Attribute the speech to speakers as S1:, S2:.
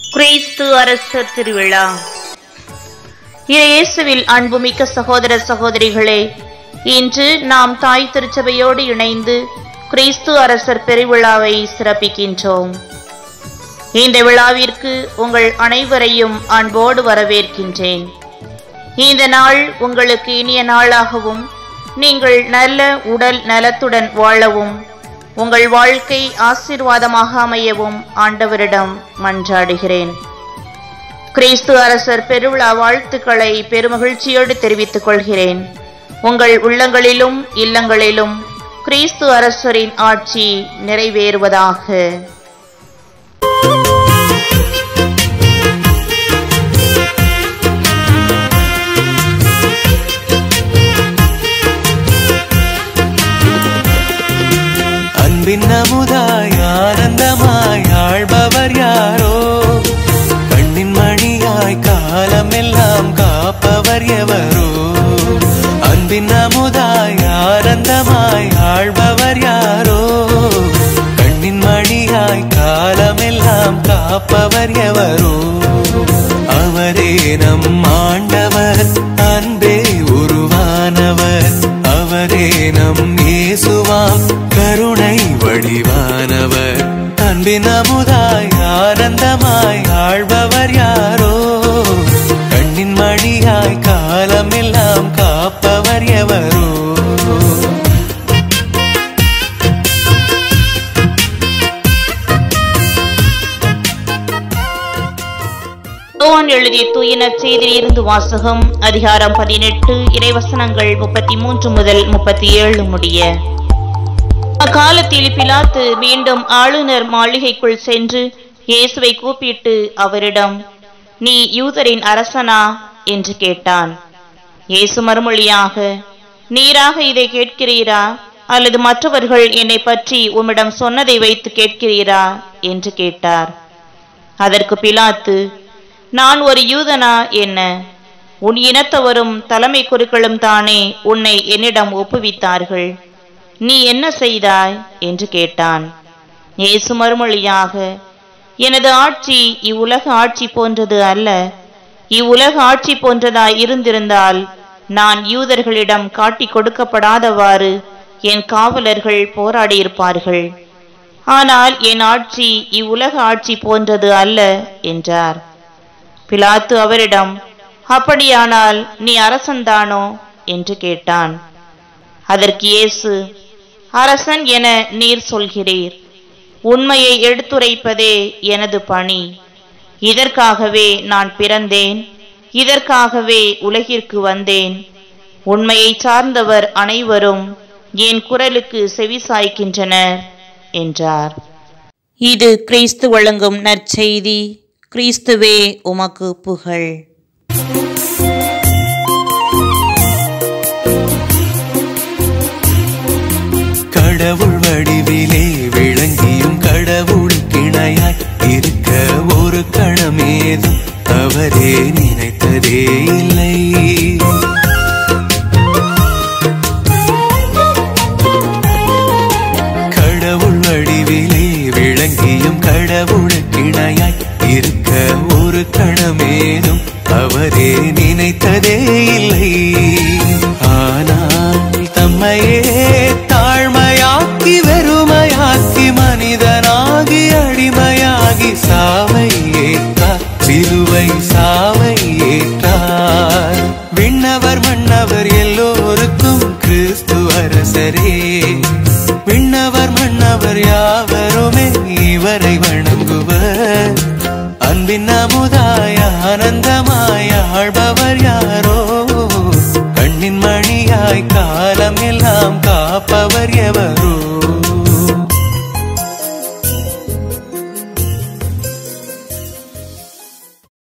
S1: கிறிஸ்து அரசர் திருவிழா இயேசுவில் அன்புமிக்க சகோதர சகோதரிகளே இன்று நாம் தாய் திருச்சபையோடு இணைந்து கிறிஸ்து அரசர் பெருவிழாவை சிறப்பிக்கின்றோம் இந்த விழாவிற்கு உங்கள் அனைவரையும் அன்போடு வரவேற்கின்றேன் இந்த நாள் உங்களுக்கு இனிய நாளாகவும் நீங்கள் நல்ல உடல் நலத்துடன் வாழவும் உங்கள் வாழ்க்கை ஆசீர்வாதமாக அமையவும் ஆண்டவரிடம் மன்றாடுகிறேன் கிறிஸ்து அரசர் பெருவிழா வாழ்த்துக்களை பெருமகிழ்ச்சியோடு தெரிவித்துக் கொள்கிறேன் உங்கள் உள்ளங்களிலும் இல்லங்களிலும் கிறிஸ்து அரசரின் ஆட்சி நிறைவேறுவதாக
S2: அன்பின் அமுதாய் ஆனந்தமாய் ஆழ்பவர் யாரோ கண்ணின் மணியாய் காலமெல்லாம் காப்பவர் எவரோ அன்பின் அமுதாய் ஆனந்தமாய் ஆழ்பவர் யாரோ கண்ணின் மணியாய் காலமெல்லாம் காப்பவர் எவரோ அவரே நம் ஆண்டவர் அன்பே உருவானவர் அவரே நம் இயேசுவாம் கருணை வடிவானவர் அன்பின் அமுதாய் ஆனந்தமாய் ஆழ்பவர் யாரோ கண்ணின் மணியாய் காலமெல்லாம் காப்பவர் எவரோ
S1: யோவான் எழுதிய தூயின செய்தியிலிருந்து வாசகம் அதிகாரம் பதினெட்டு இறைவசனங்கள் முப்பத்தி மூன்று முதல் முப்பத்தி ஏழு முடிய அக்காலத்தில் பிலாத்து மீண்டும் ஆளுநர் மாளிகைக்குள் சென்று இயேசுவை கூப்பிட்டு அவரிடம் நீ யூதரின் அரசனா என்று கேட்டான் இயேசு மறுமொழியாக நீராக இதை கேட்கிறீரா அல்லது மற்றவர்கள் என்னை பற்றி உம்மிடம் சொன்னதை வைத்து கேட்கிறீரா என்று கேட்டார் அதற்கு பிலாத்து நான் ஒரு யூதனா என்ன உன் இனத்தவரும் தலைமை குருக்களும் தானே உன்னை என்னிடம் ஒப்புவித்தார்கள் நீ என்ன செய்தாய் என்று கேட்டான் இயேசு மறுமொழியாக எனது ஆட்சி இவ்வுலக ஆட்சி போன்றது அல்ல இவ்வுலக ஆட்சி போன்றதாய் இருந்திருந்தால் நான் யூதர்களிடம் காட்டிக் கொடுக்கப்படாதவாறு என் காவலர்கள் போராடியிருப்பார்கள் ஆனால் என் ஆட்சி இவ்வுலக ஆட்சி போன்றது அல்ல என்றார் பிலாத்து அவரிடம் அப்படியானால் நீ அரசன்தானோ என்று கேட்டான் அதற்கு இயேசு அரசன் என நீர் சொல்கிறீர் உண்மையை எடுத்துரைப்பதே எனது பணி இதற்காகவே நான் பிறந்தேன் இதற்காகவே உலகிற்கு வந்தேன் உண்மையை சார்ந்தவர் அனைவரும் என் குரலுக்கு செவிசாய்க்கின்றனர் என்றார் இது கிறிஸ்து வழங்கும் நற்செய்தி கிறிஸ்துவே உமக்கு புகழ்
S2: கடவுள் வடிவிலே விளங்கியும் கடவுள் கிணையாய் இருக்க ஒரு கணமேதும் அவரே நினைத்ததே இல்லை கடவுள் வடிவிலே விளங்கியும் கடவுள் கிணையாய் இருக்க ஒரு கணமேதும் அவரே நினைத்ததே இல்லை ஆனால் தம்மையே தாழ்மையாக்கி வெறுமையாக்கி மனிதனாகி அடிமையாகி சாவை ஏற்றார் சிலுவை சாவை ஏற்றார் விண்ணவர் மன்னவர் எல்லோருக்கும் கிறிஸ்து அரசரே விண்ணவர் மன்னவர் யாவருமே இவரை வணங்குவர் அன்பின் அமுதாய ஆனந்தமாய் ஆழ்பவர் யாரோ கண்ணின் மணியாய் காலம் எல்லாம் கா